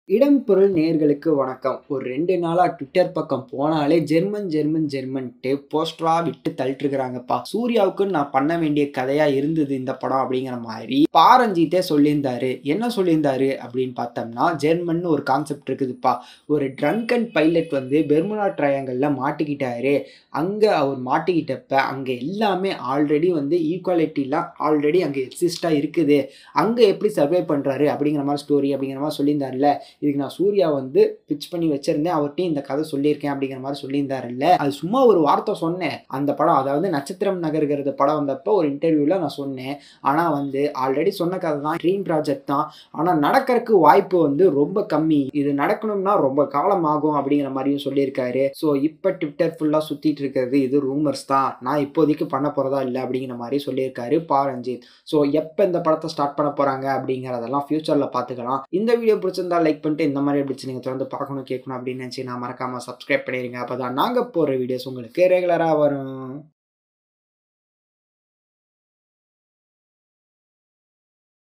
இடம் பொருள் நேர்களுக்கு வணக்கம் ஒரு ரெண்டு நாளாக ட்விட்டர் பக்கம் போனாலே ஜெர்மன் ஜெர்மன் ஜெர்மன்ட்டு போஸ்டராக விட்டு தள்ளிட்டுருக்குறாங்கப்பா சூர்யாவுக்கு நான் பண்ண வேண்டிய கதையாக இருந்தது இந்த படம் அப்படிங்கிற மாதிரி பாரஞ்சித்தே சொல்லியிருந்தாரு என்ன சொல்லியிருந்தாரு அப்படின்னு பார்த்தோம்னா ஜெர்மன் ஒரு கான்செப்ட் இருக்குதுப்பா ஒரு ட்ரங்கன் பைலட் வந்து பெர்முனா ட்ரையாங்கலில் மாட்டிக்கிட்டாரு அங்கே அவர் மாட்டிக்கிட்டப்ப அங்கே எல்லாமே ஆல்ரெடி வந்து ஈக்குவாலிட்டிலாம் ஆல்ரெடி அங்கே எக்ஸிஸ்டாக இருக்குது அங்கே எப்படி சர்வே பண்ணுறாரு அப்படிங்கிற மாதிரி ஸ்டோரி அப்படிங்கிற மாதிரி சொல்லியிருந்தாருல இதுக்கு நான் சூர்யா வந்து பிச் பண்ணி வச்சிருந்தேன் அவர்கிட்டையும் இந்த கதை சொல்லியிருக்கேன் அப்படிங்கிற மாதிரி சொல்லியிருந்தாருல்ல அது சும்மா ஒரு வார்த்தை சொன்னேன் அந்த படம் அதாவது நட்சத்திரம் நகர்கிறது படம் வந்தப்போ ஒரு இன்டர்வியூவில் நான் சொன்னேன் ஆனால் வந்து ஆல்ரெடி சொன்ன கதை தான் ட்ரீம் ப்ராஜெக்ட் தான் ஆனால் நடக்கிறதுக்கு வாய்ப்பு வந்து ரொம்ப கம்மி இது நடக்கணும்னா ரொம்ப காலம் ஆகும் அப்படிங்கிற மாதிரியும் சொல்லியிருக்காரு ஸோ இப்போ ட்விட்டர் ஃபுல்லாக சுற்றிட்டு இருக்கிறது இது ரூமர்ஸ் தான் நான் இப்போதைக்கு பண்ண போகிறதா இல்லை அப்படிங்கிற மாதிரி சொல்லியிருக்காரு பா ரஞ்சித் ஸோ எப்போ இந்த படத்தை ஸ்டார்ட் பண்ண போகிறாங்க அப்படிங்கிறதெல்லாம் ஃபியூச்சரில் பார்த்துக்கலாம் இந்த வீடியோ பிடிச்சிருந்தா லைக் பண்ணிட்டு இந்த மாதிரி எப்படி நீங்கள் தொடர்ந்து பார்க்கணும் கேட்கணும் அப்படின்னு நினச்சி நான் மறக்காமல் சப்ஸ்கிரைப் பண்ணிடுங்க அப்போ தான் நாங்கள் போகிற வீடியோஸ் உங்களுக்கு ரெகுலராக வரும்